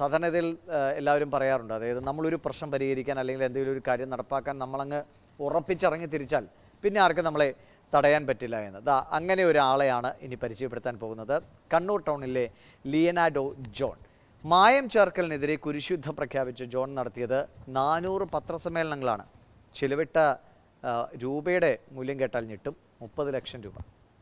സാധാരണ ഇതിൽ ഏഹ്, എല്ലാവരും പറയാറുണ്ട് അതായത് നമ്മളൊരു പ്രശ്നം പരിഹരിക്കാൻ അല്ലെങ്കിൽ എന്തെങ്കിലും ഒരു കാര്യം നടപ്പാക്കാൻ നമ്മളങ്ങ് ഉറപ്പിച്ചിറങ്ങി തിരിച്ചാൽ പിന്നെ ആർക്കും നമ്മളെ തടയാൻ പറ്റില്ല എന്ന് ദാ അങ്ങനെ ഒരാളെയാണ് ഇനി പരിചയപ്പെടുത്താൻ പോകുന്നത് കണ്ണൂർ ടൗണിലെ ലിയനാഡോ ജോൺ മായം ചേർക്കലിനെതിരെ കുരിശുദ്ധം പ്രഖ്യാപിച്ച് ജോൺ നടത്തിയത് നാനൂറ് പത്രസമ്മേളനങ്ങളാണ് ചിലവിട്ട ആ, രൂപയുടെ മൂല്യം കേട്ടാൽ ഞെട്ടും മുപ്പത് ലക്ഷം രൂപ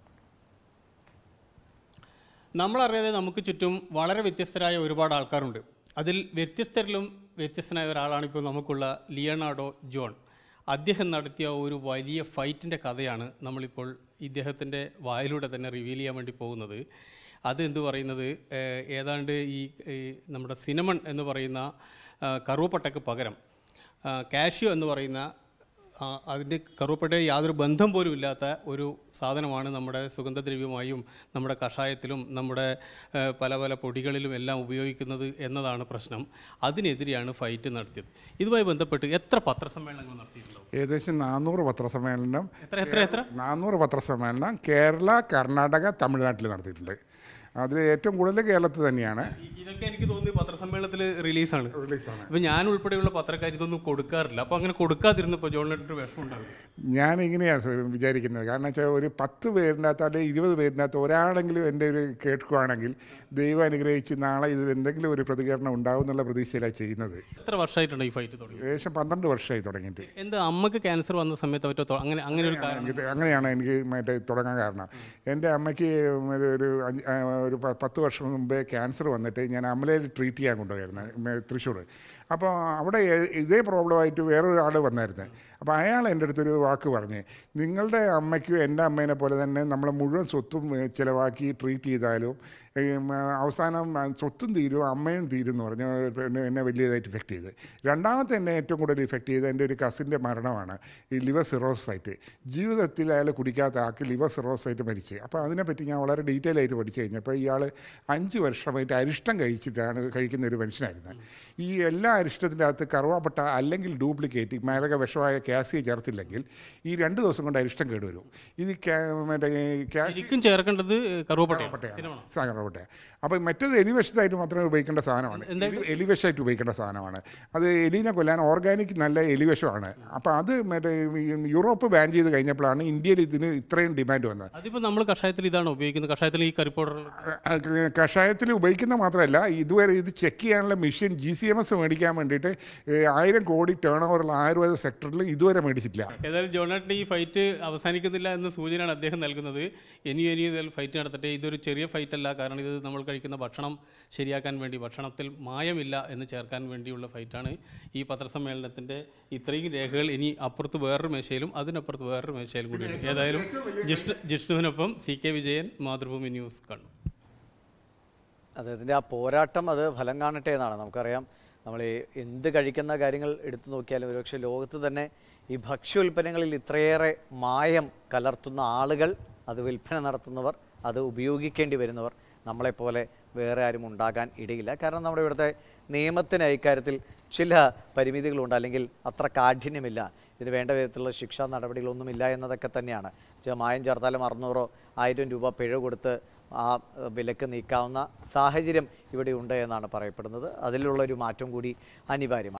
നമ്മളറിയാതെ നമുക്ക് ചുറ്റും വളരെ വ്യത്യസ്തരായ ഒരുപാട് ആൾക്കാരുണ്ട് അതിൽ വ്യത്യസ്തരിലും വ്യത്യസ്തനായ ഒരാളാണ് ഇപ്പോൾ നമുക്കുള്ള ലിയനാർഡോ ജോൺ അദ്ദേഹം നടത്തിയ ഒരു വലിയ ഫൈറ്റിൻ്റെ കഥയാണ് നമ്മളിപ്പോൾ ഇദ്ദേഹത്തിൻ്റെ വായിലൂടെ തന്നെ റിവീൽ ചെയ്യാൻ വേണ്ടി പോകുന്നത് അത് എന്തു പറയുന്നത് ഏഹ്, ഏതാണ്ട് ഈ ഈ നമ്മുടെ സിനമൺ എന്ന് പറയുന്ന ആ, കറുവപ്പട്ടയ്ക്ക് പകരം ആ, കാഷ്യോ എന്ന് പറയുന്ന ആ, അതിൻ്റെ കറുവപ്പട്ട യാതൊരു ബന്ധം പോലും ഇല്ലാത്ത ഒരു സാധനമാണ് നമ്മുടെ സുഗന്ധദ്രവ്യമായും നമ്മുടെ കഷായത്തിലും നമ്മുടെ ഏ, പല പല പൊടികളിലും എല്ലാം ഉപയോഗിക്കുന്നത് എന്നതാണ് പ്രശ്നം അതിനെതിരെയാണ് ഫൈറ്റ് നടത്തിയത് ഇതുമായി ബന്ധപ്പെട്ട് എത്ര പത്രസമ്മേളനങ്ങൾ നടത്തിയിട്ടുണ്ടാവും ഏകദേശം നാനൂറ് പത്രസമ്മേളനം എത്ര എത്ര എത്ര നാനൂറ് പത്രസമ്മേളനം കേരള കർണാടക തമിഴ്നാട്ടിൽ നടത്തിയിട്ടുണ്ട് അതിൽ ഏറ്റവും കൂടുതൽ കേരളത്തിൽ തന്നെയാണ് ഈ- ഇതൊക്കെ എനിക്ക് തോന്നുന്നു പത്രസമ്മേളനത്തിൽ റിലീസാണ് റിലീസാണ് അപ്പം ഞാൻ ഉൾപ്പെടെയുള്ള പത്രക്കാർ ഇതൊന്നും കൊടുക്കാറില്ല അപ്പോൾ അങ്ങനെ കൊടുക്കാതിരുന്നപ്പോൾ ജോണിനൊരു വിഷമം ഉണ്ടാകും ഞാൻ ഇങ്ങനെയാണ് വിചാരിക്കുന്നത് കാരണം വെച്ചാൽ ഒരു പത്ത് പേരിൻ്റെ അകത്ത് അല്ലെങ്കിൽ ഇരുപത് പേരിൻ്റെ അകത്ത് ഒരാളെങ്കിലും എൻ്റെ ഒരു കേൾക്കുകയാണെങ്കിൽ ദൈവം അനുഗ്രഹിച്ച് നാളെ ഇതിൽ എന്തെങ്കിലും ഒരു പ്രതികരണം ഉണ്ടാവും എന്നുള്ള പ്രതീക്ഷയിലാണ് ചെയ്യുന്നത് എത്ര വർഷമായിട്ടുണ്ട് ഈ ഫൈറ്റ് തുടങ്ങി ഏകദേശം പന്ത്രണ്ട് വർഷമായി തുടങ്ങിയിട്ട് എന്താ അമ്മക്ക് ക്യാൻസർ വന്ന സമയത്ത് അവറ്റ അങ്ങനെ അങ്ങനെ ഒരു കാരണം ഇത് അങ്ങനെയാണ് എനിക്ക് മറ്റേ തുടങ്ങാൻ കാരണം എൻ്റെ അമ്മയ്ക്ക് ഒരു ഒരു അഞ്ച് ആ, ഒരു പ- പത്ത് വർഷം മുമ്പേ ക്യാൻസർ വന്നിട്ട് ഞാൻ അമലയിൽ ട്രീറ്റ് ചെയ്യാൻ കൊണ്ടുപോയിരുന്നു തൃശ്ശൂർ അപ്പോൾ അവിടെ എ- ഇതേ പ്രോബ്ലമായിട്ട് വേറൊരാൾ വന്നായിരുന്നു അപ്പോൾ അയാൾ എൻ്റെ അടുത്തൊരു വാക്ക് പറഞ്ഞ് നിങ്ങളുടെ അമ്മയ്ക്കും എൻ്റെ അമ്മേനെ പോലെ തന്നെ നമ്മളെ മുഴുവൻ സ്വത്തും ഏ, ചിലവാക്കി ട്രീറ്റ് ചെയ്താലും ഏ, മ, അവസാനം ആ, സ്വത്തും തീരും അമ്മയും തീരും എന്ന് പറഞ്ഞ് എന്നെ- എന്നെ വലിയതായിട്ട് ഇഫക്റ്റ് ചെയ്ത് രണ്ടാമത്തെ എന്നെ ഏറ്റവും കൂടുതൽ ഇഫക്റ്റ് ചെയ്ത് എൻ്റെ ഒരു കസിൻ്റെ മരണമാണ് ഈ ലിവർ സിറോസായിട്ട് ജീവിതത്തിൽ അയാൾ കുടിക്കാത്ത ആൾക്ക് ലിവർ സിറോസായിട്ട് മരിച്ച് അപ്പോൾ അതിനെപ്പറ്റി ഞാൻ വളരെ ഡീറ്റെയിൽ ആയിട്ട് പഠിച്ചു കഴിഞ്ഞപ്പോൾ ഇയാൾ അഞ്ച് വർഷമായിട്ട് അരിഷ്ടം കഴിച്ചിട്ടാണ് കഴിക്കുന്ന ഒരു മനുഷ്യനായിരുന്നു ഈ എല്ലാ അരിഷ്ടത്തിൻ്റെ അകത്ത് കറുവാപ്പട്ട അല്ലെങ്കിൽ ഡ്യൂപ്ലിക്കേറ്റ് മാരക വിഷമായ കാസിയെ ചേർത്തില്ലെങ്കിൽ ഈ രണ്ട് ദിവസം കൊണ്ട് അരിഷ്ടം കേടുവരും ഇത് കാ- മറ്റേ കാസി ശരിക്കും ചേർക്കേണ്ടത് കറുവപ്പട്ടയാണ് സാധനപ്പെട്ടെ അപ്പോൾ മറ്റേത് എലിവിഷത്തായിട്ട് മാത്രമേ ഉപയോഗിക്കേണ്ട സാധനമാണ് എലി- എലിവിഷമായിട്ട് ഉപയോഗിക്കേണ്ട സാധനമാണ് അത് എലീനെ കൊല്ലാൻ ഓർഗാനിക് നല്ല എലിവിഷമാണ് അപ്പോൾ അത് മറ്റേ ഈ യൂറോപ്പ് ബാൻ ചെയ്ത് കഴിഞ്ഞപ്പോഴാണ് ഇന്ത്യയിൽ ഇതിന് ഇത്രയും ഡിമാൻഡ് വന്നത് അതിപ്പോൾ നമ്മൾ കഷായത്തിൽ ഇതാണ് ഉപയോഗിക്കുന്നത് കഷായത്തിൽ ഈ കറി പൗഡർ കഷായത്തിൽ ഉപയോഗിക്കുന്ന മാത്രമല്ല ഇതുവരെ ഇത് ചെക്ക് ചെയ്യാനുള്ള machine G C M S മേടിക്കാൻ വേണ്ടിയിട്ട് ഏഹ്, ആയിരം കോടി ടേൺ ഓവറുള്ള ആയുർവേദ സെക്ടറിൽ ഇതുവരെ മേടിച്ചിട്ടില്ല ഏതായാലും ജോണാട്ടിന് ഈ ഫൈറ്റ് അവസാനിക്കുന്നില്ല എന്ന സൂചനയാണ് അദ്ദേഹം നൽകുന്നത് ഇനിയും ഇനിയും ഇതിൽ ഫൈറ്റ് നടത്തട്ടെ ഇതൊരു ചെറിയ ഫൈറ്റ് അല്ല കാരണം ഇത് നമ്മൾ കഴിക്കുന്ന ഭക്ഷണം ശരിയാക്കാൻ വേണ്ടി ഭക്ഷണത്തിൽ മായമില്ല എന്ന് ചേർക്കാൻ വേണ്ടിയുള്ള ഫൈറ്റാണ് ഈ പത്രസമ്മേളനത്തിൻ്റെ ഇത്രയും രേഖകൾ ഇനി അപ്പുറത്ത് വേറൊരു മേശയിലും അതിനപ്പുറത്ത് വേറൊരു മേശയിലും കൂടിയുണ്ട് ഏതായാലും ജിഷ്ണു ജിഷ്ണുവിനൊപ്പം C K Vijayan Mathrubhumi news കണ്ണു അദ്ദേഹത്തിൻ്റെ ആ പോരാട്ടം അത് ഫലം കാണട്ടെ എന്നാണ് നമുക്കറിയാം നമ്മൾ ഈ എന്ത് കഴിക്കുന്ന കാര്യങ്ങൾ എടുത്തു നോക്കിയാലും ഒരുപക്ഷെ ലോകത്ത് തന്നെ ഈ ഭക്ഷ്യോൽപ്പന്നങ്ങളിൽ ഇത്രയേറെ മായം കലർത്തുന്ന ആളുകൾ അത് വിൽപ്പന നടത്തുന്നവർ അത് ഉപയോഗിക്കേണ്ടി വരുന്നവർ നമ്മളെപ്പോലെ വേറെ ആരും ഉണ്ടാകാൻ ഇടയില്ല കാരണം നമ്മുടെ ഇവിടുത്തെ നിയമത്തിന് ഇക്കാര്യത്തിൽ ചില പരിമിതികളുണ്ട് അല്ലെങ്കിൽ അത്ര കാഠിന്യമില്ല ഇത് വേണ്ട വിധത്തിലുള്ള ശിക്ഷാ നടപടികളൊന്നുമില്ല എന്നതൊക്കെ തന്നെയാണ് ചെ- മായം ചേർത്താലും അറുന്നൂറോ ആയിരം രൂപ പിഴ കൊടുത്ത് ആ ഏഹ്, വിലക്ക് നീക്കാവുന്ന സാഹചര്യം ഇവിടെ ഉണ്ട് എന്നാണ് പറയപ്പെടുന്നത് അതിലുള്ള ഒരു മാറ്റം കൂടി അനിവാര്യമാണ്